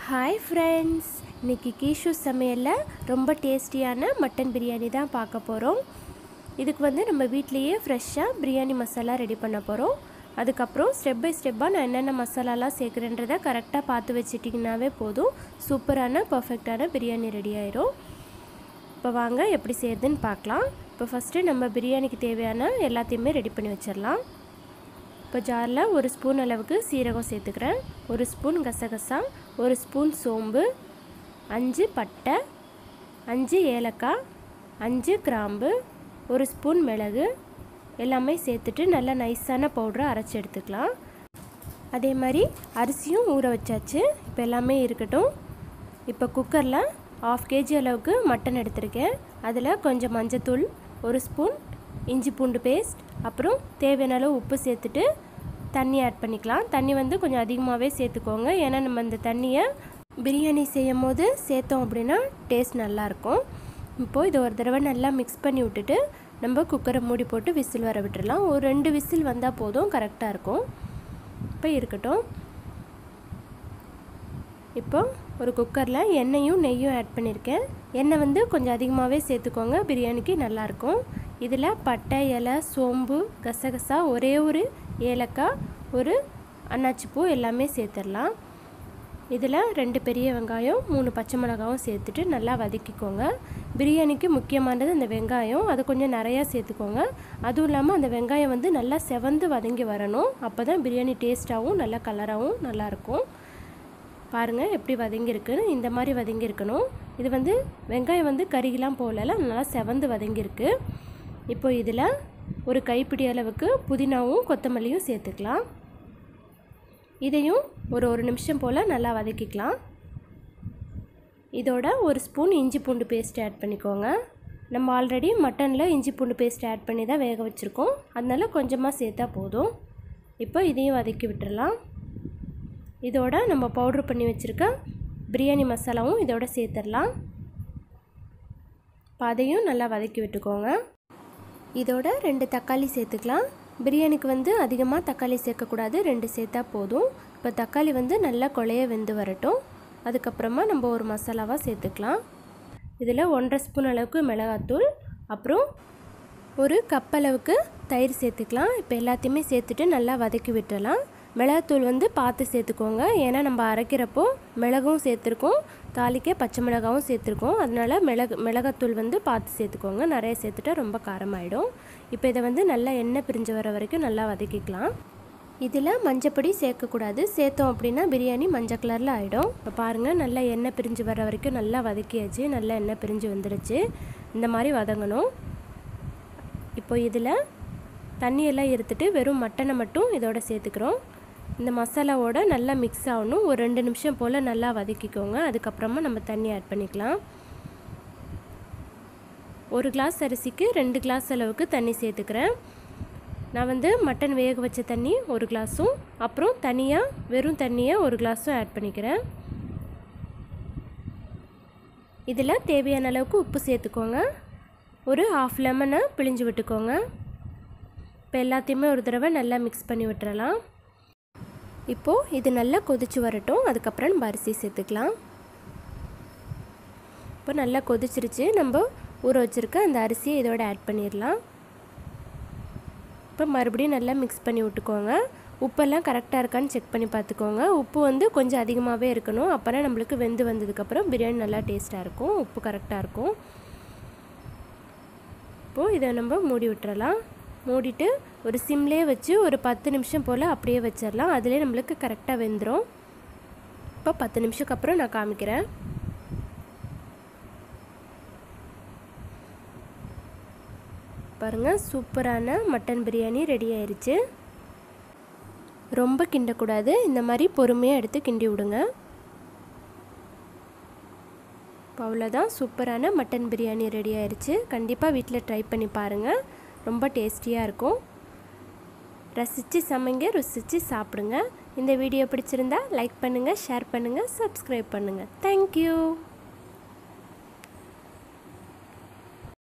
hi friends இன்னைக்கு கீஷு சமையலில் ரொம்ப டேஸ்டியான மட்டன் பிரியாணி தான் பார்க்க போகிறோம் இதுக்கு வந்து நம்ம வீட்லேயே ஃப்ரெஷ்ஷாக பிரியாணி மசாலா ரெடி பண்ண போகிறோம் அதுக்கப்புறம் ஸ்டெப் பை ஸ்டெப்பாக நான் என்னென்ன மசாலாலாம் சேர்க்குறேன்றதை கரெக்டாக பார்த்து வச்சிட்டிங்கனாவே போதும் சூப்பரான பர்ஃபெக்டான பிரியாணி ரெடி ஆயிரும் இப்போ வாங்க எப்படி செய்யுதுன்னு பார்க்கலாம் இப்போ ஃபஸ்ட்டு நம்ம பிரியாணிக்கு தேவையான எல்லாத்தையுமே ரெடி பண்ணி வச்சிடலாம் இப்போ ஜாரில் ஒரு ஸ்பூன் அளவுக்கு சீரகம் சேர்த்துக்கிறேன் ஒரு ஸ்பூன் கசகசா ஒரு ஸ்பூன் சோம்பு அஞ்சு பட்டை அஞ்சு ஏலக்காய் அஞ்சு கிராம்பு ஒரு ஸ்பூன் மிளகு எல்லாமே சேர்த்துட்டு நல்லா நைஸான பவுடரை அரைச்சி எடுத்துக்கலாம் அதே மாதிரி அரிசியும் ஊற வச்சாச்சு இப்போ எல்லாமே இருக்கட்டும் இப்போ குக்கரில் ஆஃப் கேஜி அளவுக்கு மட்டன் எடுத்திருக்கேன் அதில் கொஞ்சம் மஞ்சத்தூள் ஒரு ஸ்பூன் இஞ்சி பூண்டு பேஸ்ட் அப்புறம் தேவையான அளவு உப்பு சேர்த்துட்டு தண்ணி ஆட் பண்ணிக்கலாம் தண்ணி வந்து கொஞ்சம் அதிகமாகவே சேர்த்துக்கோங்க ஏன்னா நம்ம இந்த தண்ணியை பிரியாணி செய்யும் போது சேர்த்தோம் அப்படின்னா டேஸ்ட் நல்லாயிருக்கும் இப்போது இதை ஒரு தடவை நல்லா மிக்ஸ் பண்ணி விட்டுட்டு நம்ம குக்கரை மூடி போட்டு விசில் வர விட்டுடலாம் ஒரு ரெண்டு விசில் வந்தால் போதும் கரெக்டாக இருக்கும் இப்போ இருக்கட்டும் இப்போ ஒரு குக்கரில் எண்ணெயும் நெய்யும் ஆட் பண்ணியிருக்கேன் எண்ணெய் வந்து கொஞ்சம் அதிகமாகவே சேர்த்துக்கோங்க பிரியாணிக்கு நல்லாயிருக்கும் இதில் பட்டை இலை சோம்பு கசகசா ஒரே ஒரு ஏலக்காய் ஒரு அன்னாச்சிப்பூ எல்லாமே சேர்த்துடலாம் இதில் ரெண்டு பெரிய வெங்காயம் மூணு பச்சை மிளகாவும் சேர்த்துட்டு நல்லா வதக்கிக்கோங்க பிரியாணிக்கு முக்கியமானது அந்த வெங்காயம் அதை கொஞ்சம் நிறையா சேர்த்துக்கோங்க அதுவும் இல்லாமல் அந்த வெங்காயம் வந்து நல்லா செவந்து வதங்கி வரணும் அப்போ தான் பிரியாணி டேஸ்ட்டாகவும் நல்லா கலராகவும் நல்லாயிருக்கும் பாருங்கள் எப்படி வதங்கியிருக்குன்னு இந்த மாதிரி வதங்கியிருக்கணும் இது வந்து வெங்காயம் வந்து கருகிலாம் போகல நல்லா செவந்து வதங்கியிருக்கு இப்போ இதில் ஒரு கைப்பிடி அளவுக்கு புதினாவும் கொத்தமல்லியும் சேர்த்துக்கலாம் இதையும் ஒரு ஒரு நிமிஷம் போல் நல்லா வதக்கிக்கலாம் இதோட ஒரு ஸ்பூன் இஞ்சி பூண்டு பேஸ்ட் ஆட் பண்ணிக்கோங்க நம்ம ஆல்ரெடி மட்டனில் இஞ்சி பூண்டு பேஸ்ட் ஆட் பண்ணி தான் வேக வச்சுருக்கோம் அதனால கொஞ்சமாக சேர்த்தா போதும் இப்போ இதையும் வதக்கி விட்டுறலாம் இதோட நம்ம பவுட்ரு பண்ணி வச்சுருக்க பிரியாணி மசாலாவும் இதோட சேர்த்துடலாம் இப்போ அதையும் நல்லா வதக்கி விட்டுக்கோங்க இதோட ரெண்டு தக்காளி சேர்த்துக்கலாம் பிரியாணிக்கு வந்து அதிகமாக தக்காளி சேர்க்கக்கூடாது ரெண்டு சேர்த்தா போதும் இப்போ தக்காளி வந்து நல்லா குழைய வெந்து வரட்டும் அதுக்கப்புறமா நம்ம ஒரு மசாலாவாக சேர்த்துக்கலாம் இதில் ஒன்றரை ஸ்பூன் அளவுக்கு மிளகாத்தூள் அப்புறம் ஒரு கப் அளவுக்கு தயிர் சேர்த்துக்கலாம் இப்போ எல்லாத்தையுமே சேர்த்துட்டு நல்லா வதக்கி விட்டுடலாம் மிளகாத்தூள் வந்து பார்த்து சேர்த்துக்கோங்க ஏன்னா நம்ம அரைக்கிறப்போ மிளகும் சேர்த்துருக்கோம் தாளிக்க பச்சை மிளகாவும் சேர்த்துருக்கோம் அதனால் மிளகு மிளகாத்தூள் வந்து பார்த்து சேர்த்துக்கோங்க நிறைய சேர்த்துட்டா ரொம்ப காரமாயிடும் இப்போ இதை வந்து நல்லா எண்ணெய் பிரிஞ்சு வர வரைக்கும் நல்லா வதக்கிக்கலாம் இதில் மஞ்சப்பொடி சேர்க்கக்கூடாது சேர்த்தோம் அப்படின்னா பிரியாணி மஞ்சள் கலரில் ஆகிடும் இப்போ பாருங்கள் நல்லா எண்ணெய் பிரிஞ்சு வர வரைக்கும் நல்லா வதக்கியாச்சு நல்லா எண்ணெய் பிரிஞ்சு வந்துடுச்சு இந்த மாதிரி வதங்கணும் இப்போ இதில் தண்ணியெல்லாம் எடுத்துட்டு வெறும் மட்டனை மட்டும் இதோட சேர்த்துக்கிறோம் இந்த மசாலாவோட நல்லா மிக்ஸ் ஆகணும் ஒரு ரெண்டு நிமிஷம் போல் நல்லா வதக்கிக்கோங்க அதுக்கப்புறமா நம்ம தண்ணி ஆட் பண்ணிக்கலாம் ஒரு கிளாஸ் அரிசிக்கு ரெண்டு கிளாஸ் அளவுக்கு தண்ணி சேர்த்துக்கிறேன் நான் வந்து மட்டன் வேக வச்ச தண்ணி ஒரு கிளாஸும் அப்புறம் தனியாக வெறும் தண்ணியை ஒரு கிளாஸும் ஆட் பண்ணிக்கிறேன் இதில் தேவையான அளவுக்கு உப்பு சேர்த்துக்கோங்க ஒரு ஹாஃப் லெமனை பிழிஞ்சு விட்டுக்கோங்க இப்போ எல்லாத்தையுமே ஒரு தடவை நல்லா மிக்ஸ் பண்ணி விட்டுறலாம் இப்போது இது நல்லா கொதிச்சு வரட்டும் அதுக்கப்புறம் நம்ம அரிசி சேர்த்துக்கலாம் இப்போ நல்லா கொதிச்சிருச்சு நம்ம ஊற வச்சுருக்க அந்த அரிசியை இதோட ஆட் பண்ணிடலாம் இப்போ மறுபடியும் நல்லா மிக்ஸ் பண்ணி விட்டுக்கோங்க உப்பெல்லாம் கரெக்டாக இருக்கான்னு செக் பண்ணி பார்த்துக்கோங்க உப்பு வந்து கொஞ்சம் அதிகமாகவே இருக்கணும் அப்போனா நம்மளுக்கு வெந்து வந்ததுக்கப்புறம் பிரியாணி நல்லா டேஸ்ட்டாக இருக்கும் உப்பு கரெக்டாக இருக்கும் இப்போது இதை நம்ம மூடி விட்டுறலாம் மூடிட்டு ஒரு சிம்லேயே வச்சு ஒரு பத்து நிமிஷம் போல் அப்படியே வச்சிடலாம் அதிலே நம்மளுக்கு கரெக்டாக வெந்துடும் இப்போ பத்து நிமிஷத்துக்கு அப்புறம் நான் காமிக்கிறேன் பாருங்கள் சூப்பரான மட்டன் பிரியாணி ரெடி ஆயிடுச்சு ரொம்ப கிண்டக்கூடாது இந்த மாதிரி பொறுமையாக எடுத்து கிண்டி விடுங்க இப்போ அவ்வளோதான் சூப்பரான மட்டன் பிரியாணி ரெடி ஆயிடுச்சு கண்டிப்பாக வீட்டில் ட்ரை பண்ணி பாருங்கள் ரொம்ப டேஸ்டியாக இருக்கும் ரசித்து சமைங்க ருசித்து சாப்பிடுங்க இந்த வீடியோ பிடிச்சிருந்தா லைக் பண்ணுங்கள் ஷேர் பண்ணுங்கள் சப்ஸ்கிரைப் பண்ணுங்கள் தேங்க்யூ